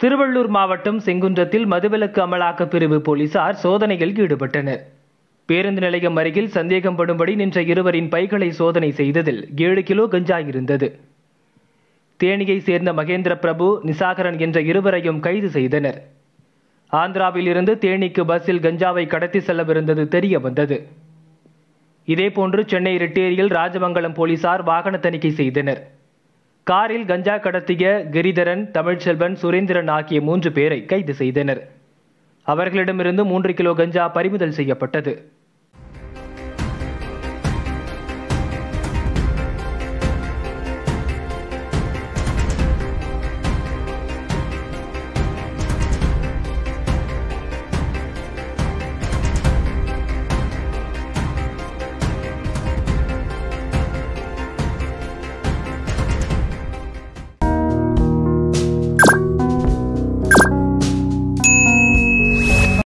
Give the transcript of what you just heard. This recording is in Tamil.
திருவள்ளூர் மாவட்டம் செங்குன்றத்தில் மதுவிலக்கு அமலாக்க பிரிவு போலீசார் சோதனையில் ஈடுபட்டனர் பேருந்து நிலையம் அருகில் சந்தேகப்படும்படி நின்ற இருவரின் பைகளை சோதனை செய்ததில் ஏழு கிலோ கஞ்சா இருந்தது தேனியை சேர்ந்த மகேந்திர பிரபு நிசாகரன் என்ற இருவரையும் கைது செய்தனர் ஆந்திராவில் இருந்து தேனிக்கு பஸ்ஸில் கஞ்சாவை கடத்தி செல்லவிருந்தது தெரிய வந்தது இதேபோன்று சென்னை ரிட்டேரியில் ராஜமங்கலம் போலீசார் வாகன தணிக்கை செய்தனர் காரில் கஞ்சா கடத்திய கிரிதரன் தமிழ்ச்செல்வன் சுரேந்திரன் ஆகிய மூன்று பேரை கைது செய்தனர் அவர்களிடமிருந்து மூன்று கிலோ கஞ்சா பறிமுதல் செய்யப்பட்டது